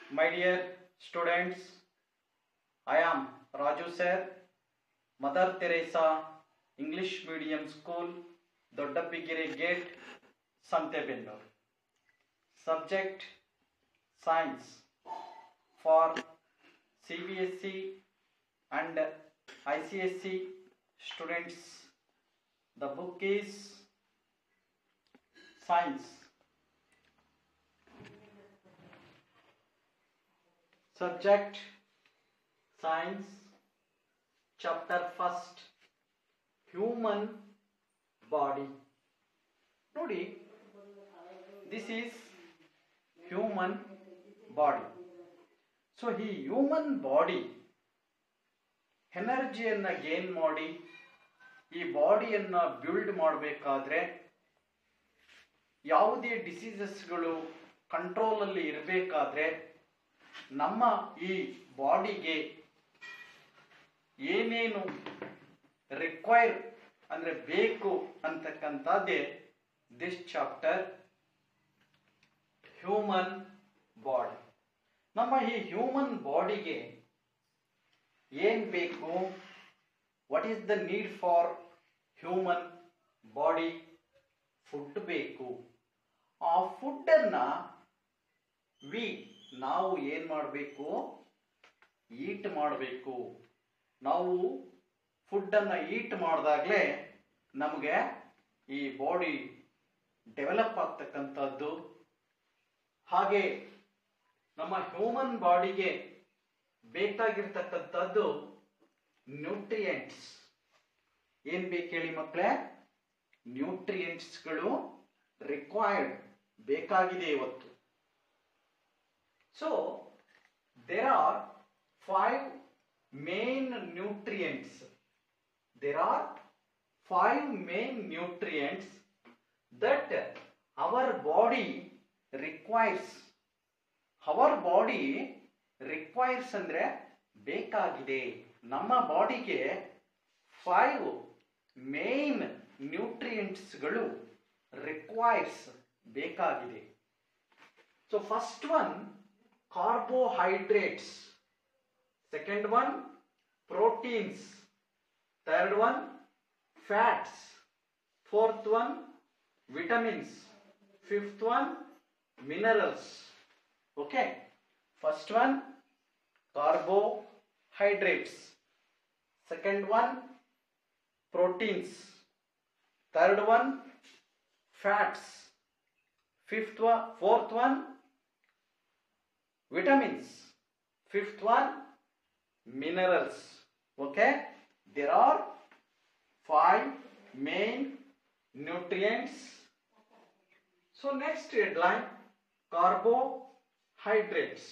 My dear students, I am Raju sir, Mother Teresa English Medium School, Doddapigiri Gate, Santebellur. Subject Science for CBSE and ICSE students. The book is Science. Subject Science Chapter First Human Body ನೋಡಿ this is human body so ಈ human body ಎನರ್ಜಿಯನ್ನು gain ಮಾಡಿ ಈ ಬಾಡಿಯನ್ನು build ಮಾಡಬೇಕಾದ್ರೆ ಯಾವುದೇ ಡಿಸೀಸಸ್ಗಳು ಕಂಟ್ರೋಲಲ್ಲಿ ಇರಬೇಕಾದ್ರೆ ನಮ್ಮ ಈ ಬಾಡಿಗೆ ಏನೇನು ರಿಕ್ವೈರ್ ಅಂದರೆ ಬೇಕು ಅಂತಕ್ಕಂಥದ್ದೇ ದಿಸ್ ಚಾಪ್ಟರ್ ಹ್ಯೂಮನ್ ಬಾಡಿ ನಮ್ಮ ಈ ಹ್ಯೂಮನ್ ಬಾಡಿಗೆ ಏನ್ ಬೇಕು what is the need for human body food ಬೇಕು ಆ ಫುಡ್ಡನ್ನು ವಿ ನಾವು ಏನು ಮಾಡಬೇಕು ಈಟ್ ಮಾಡಬೇಕು ನಾವು ಫುಡ್ಡನ್ನು ಈಟ್ ಮಾಡಿದಾಗಲೇ ನಮಗೆ ಈ ಬಾಡಿ ಡೆವಲಪ್ ಆಗ್ತಕ್ಕಂಥದ್ದು ಹಾಗೆ ನಮ್ಮ ಹ್ಯೂಮನ್ ಬಾಡಿಗೆ ಬೇಕಾಗಿರ್ತಕ್ಕಂಥದ್ದು ನ್ಯೂಟ್ರಿಯೆಂಟ್ಸ್ ಏನ್ ಬೇಕು ಹೇಳಿ ಮಕ್ಕಳೇ ನ್ಯೂಟ್ರಿಯೆಂಟ್ಸ್ಗಳು ರಿಕ್ವೈರ್ಡ್ ಬೇಕಾಗಿದೆ ಇವತ್ತು so there are five main nutrients there are five main nutrients that our body requires our body requires ಅಂದ್ರೆ ಬೇಕಾಗಿದೆ ನಮ್ಮ ಬಾಡಿಗೆ ಫೈವ್ ಮೇನ್ ನ್ಯೂಟ್ರಿಯೆಂಟ್ಸ್ಗಳು ರಿಕ್ವೈರ್ಸ್ ಬೇಕಾಗಿದೆ so first one carbohydrates second one proteins third one fats fourth one vitamins fifth one minerals okay first one carbohydrates second one proteins third one fats fifth one fourth one vitamins fifth one minerals okay there are five main nutrients so next headline carbohydrates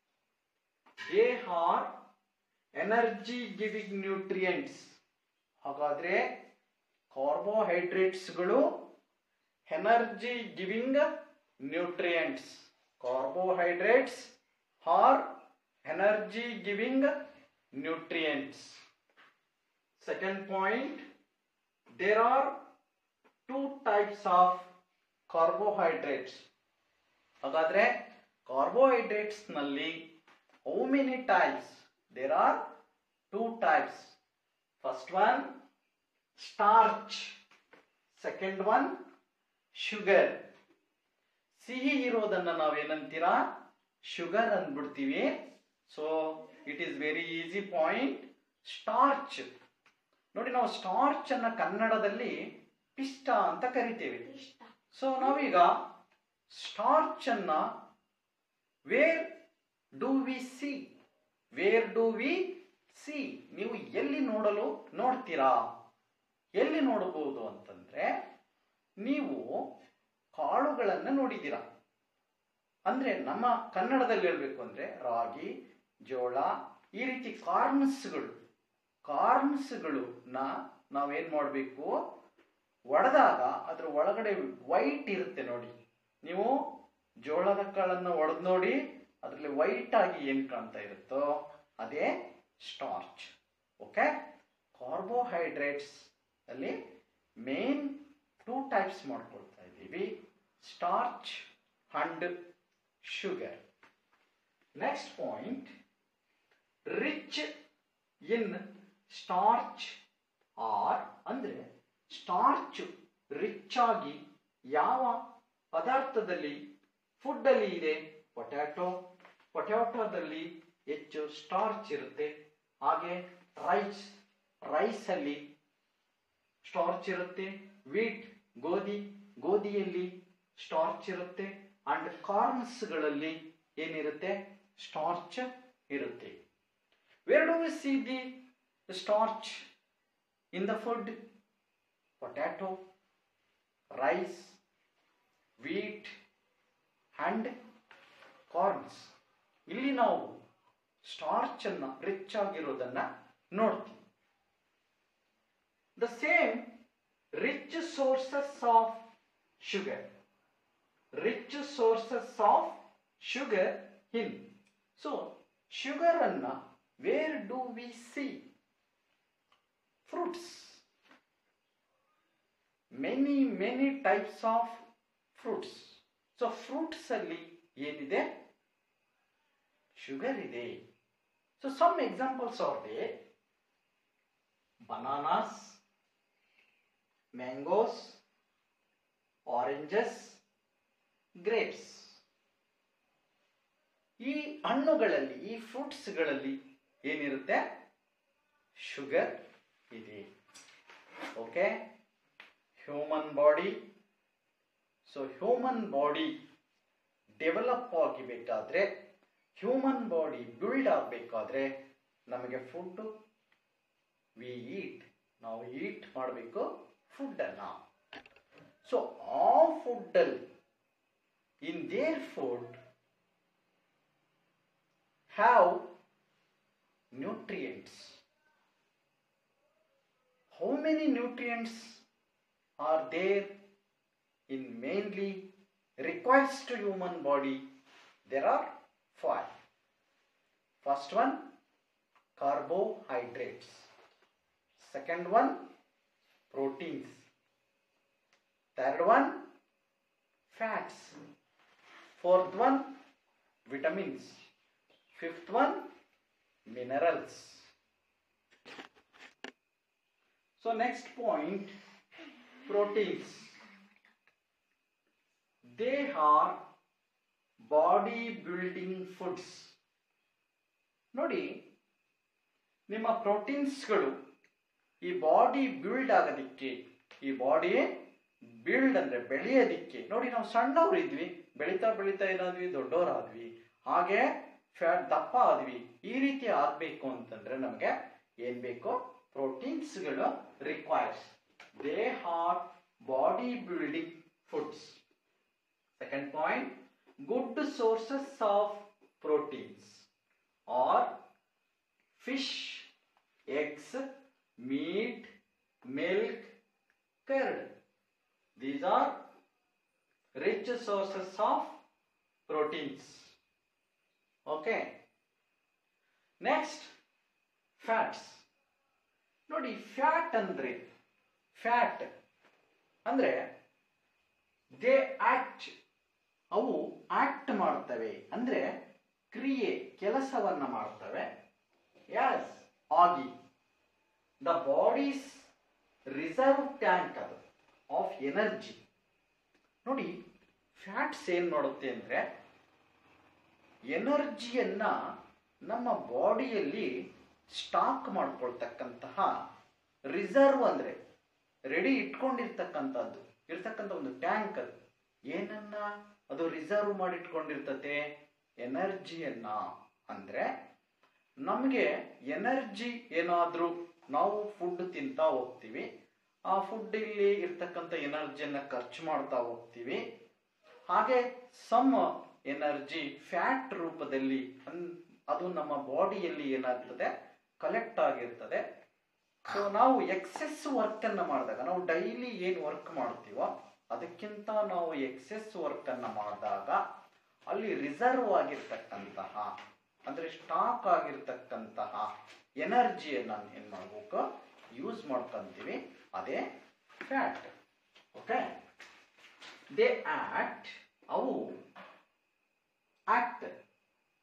they are energy giving nutrients ಹಾಗಾದ್ರೆ ಕಾರ್ಬೋಹೈಡ್ರೇಟ್ಸ್ಗಳು energy giving nutrients carbohydrates are energy giving nutrients second point there are two types of carbohydrates ಹಾಗಾದ್ರೆ carbohydrates ನಲ್ಲಿ how many types there are two types first one starch second one sugar ಸಿಹಿ ಇರೋದನ್ನ ನಾವೇನಂತೀರಾ sugar ಅಂದ್ಬಿಡ್ತೀವಿ so it is very easy point starch ನೋಡಿ ನಾವು starch ಅನ್ನ ಕನ್ನಡದಲ್ಲಿ ಪಿಷ್ಟ ಅಂತ ಕರಿತೇವೆ ಸೊ ನಾವೀಗ ಸ್ಟಾರ್ಚ್ ಅನ್ನ where do we see where do we see ನೀವು ಎಲ್ಲಿ ನೋಡಲು ನೋಡ್ತೀರಾ ಎಲ್ಲಿ ನೋಡಬಹುದು ಅಂತಂದ್ರೆ ನೀವು ಕಾಳುಗಳನ್ನು ನೋಡಿದ್ದೀರಾ ಅಂದ್ರೆ ನಮ್ಮ ಕನ್ನಡದಲ್ಲಿ ಹೇಳ್ಬೇಕು ಅಂದ್ರೆ ರಾಗಿ ಜೋಳ ಈ ರೀತಿ ಕಾರ್ನ್ಸ್ಗಳು ಕಾರ್ನ್ಸ್ಗಳನ್ನ ನಾವೇನ್ ಮಾಡಬೇಕು ಒಡೆದಾಗ ಅದ್ರ ಒಳಗಡೆ ವೈಟ್ ಇರುತ್ತೆ ನೋಡಿ ನೀವು ಜೋಳದ ಕಾಳನ್ನು ಒಡೆದು ನೋಡಿ ಅದರಲ್ಲಿ ವೈಟ್ ಆಗಿ ಏನ್ ಕಾಣ್ತಾ ಇರುತ್ತೋ ಅದೇ ಸ್ಟಾರ್ಚ್ ಓಕೆ ಕಾರ್ಬೋಹೈಡ್ರೇಟ್ಸ್ ಅಲ್ಲಿ ಮೇನ್ ಟೂ ಟೈಪ್ಸ್ ಮಾಡ್ಕೊಳ್ತಾ ಇದ್ದೀವಿ starch and sugar next point rich in starch are ಅಂದ್ರೆ ಸ್ಟಾರ್ಚ್ ರಿಚ್ ಆಗಿ ಯಾವ ಪದಾರ್ಥದಲ್ಲಿ ಫುಡ್ ಅಲ್ಲಿ ಇದೆ ಪೊಟ್ಯಾಟೊ ಪೊಟ್ಯಾಟೊದಲ್ಲಿ ಹೆಚ್ಚು ಸ್ಟಾರ್ಚ್ ಇರುತ್ತೆ ಹಾಗೆ ರೈಸ್ ರೈಸ್ ಅಲ್ಲಿ ಸ್ಟಾರ್ಚ್ ಇರುತ್ತೆ ವೀಟ್ ಗೋಧಿ ಗೋಧಿಯಲ್ಲಿ ಸ್ಟಾರ್ಚ್ ಇರುತ್ತೆ ಅಂಡ್ ಕಾರ್ನ್ಸ್ಗಳಲ್ಲಿ ಏನಿರುತ್ತೆ ಸ್ಟಾರ್ಚ್ ಇರುತ್ತೆ where do we see the starch in the food potato rice wheat and corns ಇಲ್ಲಿ ನಾವು ಸ್ಟಾರ್ಚ್ ಅನ್ನ ರಿಚ್ ಆಗಿರೋದನ್ನ ನೋಡ್ತೀವಿ the same rich sources of sugar rich sources of sugar in so sugar ಅನ್ನ where do we see fruits many many types of fruits so fruits ಅಲ್ಲಿ ಏನಿದೆ sugar ಇದೆ so some examples are they bananas mangoes oranges grapes ಈ ಹಣ್ಣುಗಳಲ್ಲಿ ಈ ಫ್ರೂಟ್ಸ್ಗಳಲ್ಲಿ ಏನಿರುತ್ತೆ sugar ಇದೆ okay human body so human body develop ಆಗಿಬೇಕಾದ್ರೆ ಹ್ಯೂಮನ್ ಬಾಡಿ ಬಿಲ್ಡ್ ಆಗಬೇಕಾದ್ರೆ ನಮಗೆ ಫುಡ್ ವಿ ಈಟ್ ನಾವು ಈಟ್ ಮಾಡಬೇಕು ಫುಡ್ಡನ್ನು ಸೊ ಆ ಫುಡ್ಡಲ್ಲಿ in there food have nutrients how many nutrients are there in mainly requires to human body there are five first one carbohydrates second one proteins third one fats fourth one vitamins fifth one minerals so next point proteins they are body building foods ನೋಡಿ ನಿಮ್ಮ ಪ್ರೋಟೀನ್ಸ್ಗಳು ಈ body build ಆಗೋದಿಕ್ಕೆ ಈ body build ಅಂದ್ರೆ ಬೆಳೆಯೋದಿಕ್ಕೆ ನೋಡಿ ನಾವು ಸಣ್ಣವ್ರು ಇದ್ವಿ ಬೆಳೀತಾ ಬೆಳೀತಾ ಏನಾದ್ವಿ ದೊಡ್ಡವರಾದ್ವಿ ಹಾಗೆ ಫ್ಯಾಟ್ ದಪ್ಪ ಆದ್ವಿ ಈ ರೀತಿ ಆಗ್ಬೇಕು ಅಂತಂದ್ರೆ ನಮಗೆ ಏನ್ ಬೇಕು ಪ್ರೋಟೀನ್ಸ್ಗಳು requires they are body building foods. Second point, good sources of proteins are fish, eggs, meat, milk, curd. These are rich sources of proteins. Okay. Next, fats. ನೋಡಿ ಫ್ಯಾಟ್ ಅಂದ್ರೆ ಫ್ಯಾಟ್ ಅಂದ್ರೆ ದೇ ಆಕ್ಟ್ ಅವು act ಮಾಡ್ತವೆ ಅಂದ್ರೆ ಕ್ರಿಯೆ ಕೆಲಸವನ್ನ ಮಾಡ್ತವೆ as ಆಗಿ ದ ಬಾಡೀಸ್ ರಿಸರ್ವ್ ಟ್ಯಾಂಕ್ ಅದು ಆಫ್ ಎನರ್ಜಿ ನೋಡಿ ಫ್ಯಾಟ್ಸ್ ಏನ್ ಮಾಡುತ್ತೆ ಅಂದ್ರೆ ಎನರ್ಜಿಯನ್ನ ನಮ್ಮ ಬಾಡಿಯಲ್ಲಿ ಸ್ಟಾಕ್ ಮಾಡ್ಕೊಳ್ತಕ್ಕಂತಹ ರಿಸರ್ವ್ ಅಂದ್ರೆ ರೆಡಿ ಇಟ್ಕೊಂಡಿರ್ತಕ್ಕಂಥದ್ದು ಇರ್ತಕ್ಕಂಥ ಒಂದು ಟ್ಯಾಂಕ್ ಅದು ಏನನ್ನ ಅದು ರಿಸರ್ವ್ ಮಾಡಿಟ್ಕೊಂಡಿರ್ತತೆ ಎನರ್ಜಿಯನ್ನ ಅಂದ್ರೆ ನಮಗೆ ಎನರ್ಜಿ ಏನಾದ್ರೂ ನಾವು ಫುಡ್ ತಿಂತಾ ಹೋಗ್ತೀವಿ ಆ ಫುಡ್ ಇಲ್ಲಿ ಇರ್ತಕ್ಕಂಥ ಎನರ್ಜಿಯನ್ನ ಖರ್ಚು ಮಾಡ್ತಾ ಹೋಗ್ತೀವಿ ಹಾಗೆ ಸಮ್ ಎನರ್ಜಿ ಫ್ಯಾಟ್ ರೂಪದಲ್ಲಿ ಅನ್- ಅದು ನಮ್ಮ ಬಾಡಿಯಲ್ಲಿ ಏನಾಗ್ತದೆ ಕಲೆಕ್ಟ್ ಆಗಿರ್ತದೆ ಸೊ ನಾವು ಎಕ್ಸೆಸ್ ವರ್ಕ್ ಅನ್ನ ಮಾಡಿದಾಗ ನಾವು ಡೈಲಿ ಏನು ವರ್ಕ್ ಮಾಡ್ತೀವೋ ಅದಕ್ಕಿಂತ ನಾವು ಎಕ್ಸೆಸ್ ವರ್ಕ್ ಅನ್ನ ಮಾಡಿದಾಗ ಅಲ್ಲಿ ರಿಸರ್ವ್ ಆಗಿರ್ತಕ್ಕಂತಹ ಅಂದ್ರೆ ಸ್ಟಾಕ್ ಆಗಿರ್ತಕ್ಕಂತಹ ಎನರ್ಜಿಯನ್ನ ಏನ್ ಮಾಡ್ಬೇಕು ಯೂಸ್ ಮಾಡ್ಕೊಂತೀವಿ ಅದೇ ಫ್ಯಾಟ್ ಓಕೆ ದೇ ಆಕ್ಟ್ ಅವು ಆಕ್ಟ್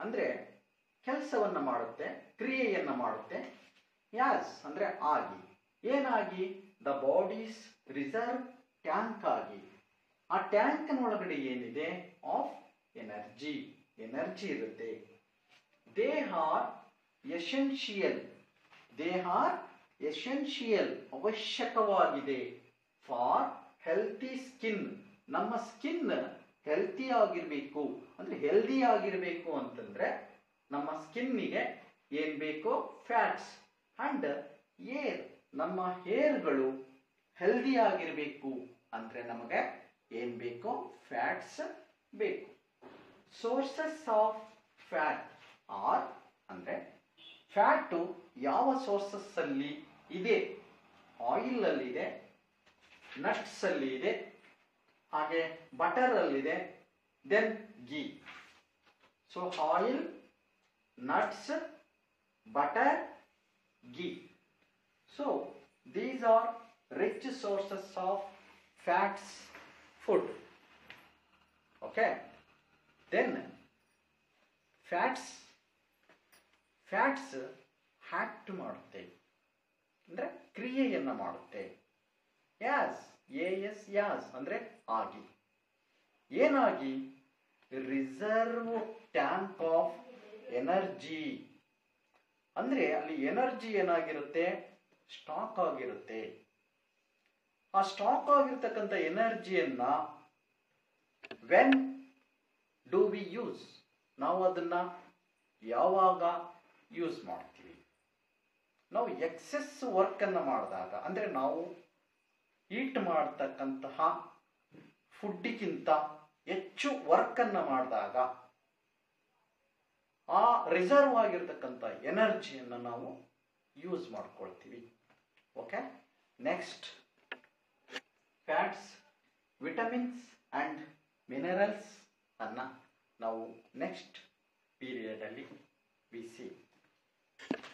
ಅಂದ್ರೆ ಕೆಲಸವನ್ನ ಮಾಡುತ್ತೆ ಕ್ರಿಯೆಯನ್ನ ಮಾಡುತ್ತೆ ಯಾಸ್ ಅಂದ್ರೆ ಆಗಿ ಏನಾಗಿ ದ ಬಾಡೀಸ್ ರಿಸರ್ವ್ ಟ್ಯಾಂಕ್ ಆಗಿ ಆ ಟ್ಯಾಂಕ್ನ ಒಳಗಡೆ ಏನಿದೆ ಆಫ್ ಎನರ್ಜಿ ಎನರ್ಜಿ ಇರುತ್ತೆ they are essential they are essential ಅವಶ್ಯಕವಾಗಿದೆ ಫಾರ್ ಹೆಲ್ತಿ ಸ್ಕಿನ್ ನಮ್ಮ ಸ್ಕಿನ್ ಹೆಲ್ತಿ ಆಗಿರ್ಬೇಕು ಅಂದ್ರೆ ಹೆಲ್ದಿ ಆಗಿರ್ಬೇಕು ಅಂತಂದ್ರೆ ನಮ್ಮ ಸ್ಕಿನ್ನಿಗೆ ಏನ್ ಬೇಕು ಫ್ಯಾಟ್ಸ್ ಅಂಡ್ ಏರ್ ನಮ್ಮ ಹೇರ್ಗಳು ಹೆಲ್ದಿ ಆಗಿರ್ಬೇಕು ಅಂದ್ರೆ ನಮಗೆ ಏನ್ ಬೇಕು ಫ್ಯಾಟ್ಸ್ ಬೇಕು ಸೋರ್ಸಸ್ ಆಫ್ ಫ್ಯಾಟ್ ಆರ್ ಅಂದ್ರೆ ಫ್ಯಾಟು ಯಾವ ಸೋರ್ಸಸ್ ಅಲ್ಲಿ ಇದೆ ಆಯಿಲ್ ಅಲ್ಲಿ ಇದೆ ನಟ್ಸ್ ಅಲ್ಲಿ ಇದೆ ಹಾಗೆ ಬಟರ್ ಅಲ್ಲಿದೆ then ghee so oil nuts butter ghee so these are rich sources of fats food okay then fats fats act ಮಾಡುತ್ತೆ ಅಂದ್ರೆ ಕ್ರಿಯೆಯನ್ನ ಮಾಡುತ್ತೆ ಯಾಸ್ ಎ ಎಸ್ ಯಾಸ್ ಅಂದ್ರೆ ಆಗಿ ಏನಾಗಿ ರಿಸರ್ವ್ ಟ್ಯಾಂಕ್ ಆಫ್ ಎನರ್ಜಿ ಅಂದ್ರೆ ಅಲ್ಲಿ ಎನರ್ಜಿ ಏನಾಗಿರುತ್ತೆ ಸ್ಟಾಕ್ ಆಗಿರುತ್ತೆ ಆ ಸ್ಟಾಕ್ ಆಗಿರ್ತಕ್ಕಂಥ ಎನರ್ಜಿಯನ್ನ ವೆನ್ ಡೂ ವಿ ಯೂಸ್ ನಾವು ಅದನ್ನ ಯಾವಾಗ ಯೂಸ್ ಮಾಡ್ತೀವಿ ನಾವು ಎಕ್ಸೆಸ್ ವರ್ಕ್ ಅನ್ನ ಮಾಡಿದಾಗ ಅಂದ್ರೆ ನಾವು ಈಟ್ ಮಾಡ್ತಕ್ಕಂತಹ ಫುಡ್ಡಿಗಿಂತ ಹೆಚ್ಚು ವರ್ಕ್ ಅನ್ನ ಮಾಡಿದಾಗ ಆ ರಿಸರ್ವ್ ಆಗಿರ್ತಕ್ಕಂಥ ಎನರ್ಜಿಯನ್ನು ನಾವು ಯೂಸ್ ಮಾಡ್ಕೊಳ್ತೀವಿ okay next fats vitamins and minerals ಅನ್ನ ನಾವು ನೆಕ್ಸ್ಟ್ ಪೀರಿಯಡಲ್ಲಿ ವಿ ಸಿ